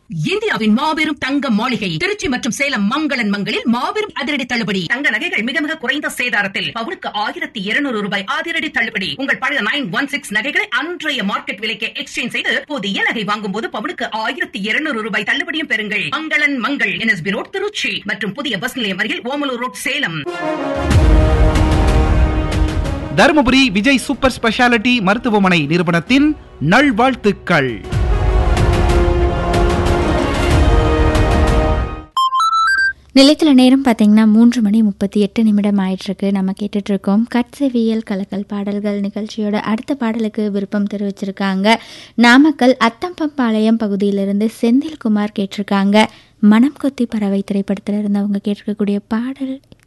இந்தியாவின் மாபெரும் தங்க மாளிகை திருச்சி மற்றும் சேலம் மங்களன் மங்களில் மாபெரும் அதிரடி தள்ளுபடி தங்க நகைகள் மிக மிக குறைந்த சேதாரத்தில் பவுனுக்கு ஆயிரத்தி இருநூறு ரூபாய் அதிரடி தள்ளுபடி உங்கள் பழைய நைன் ஒன் சிக்ஸ் நகைகளை அன்றைய மார்க்கெட் விலைக்கு எக்ஸ்சேஞ்ச் செய்து புதிய நகை வாங்கும் போது பவுனுக்கு ஆயிரத்தி இருநூறு ரூபாய் தள்ளுபடியும் பெறுங்கள் மங்களன் மங்கள் என்எஸ்பி ரோட் திருச்சி மற்றும் புதிய பஸ் நிலையம் அருகில் Omalur road Salem Dharmapuri Vijay super speciality மருத்துவமனை நிறுவனத்தின் நல்வாழ்த்துக்கள் நிலையத்தில் நேரம் பார்த்தீங்கன்னா மூன்று மணி முப்பத்தி எட்டு நிமிடம் ஆயிட்டிருக்கு நம்ம கேட்டுட்டு இருக்கோம் கட்செவியல் கலக்கல் பாடல்கள் நிகழ்ச்சியோட அடுத்த பாடலுக்கு விருப்பம் தெரிவிச்சிருக்காங்க நாமக்கல் அத்தம்பம்பாளையம் பகுதியிலிருந்து செந்தில்குமார் கேட்டிருக்காங்க மனம் கொத்தி பறவை திரைப்படத்தில் இருந்து அவங்க கேட்டிருக்கக்கூடிய பாடல்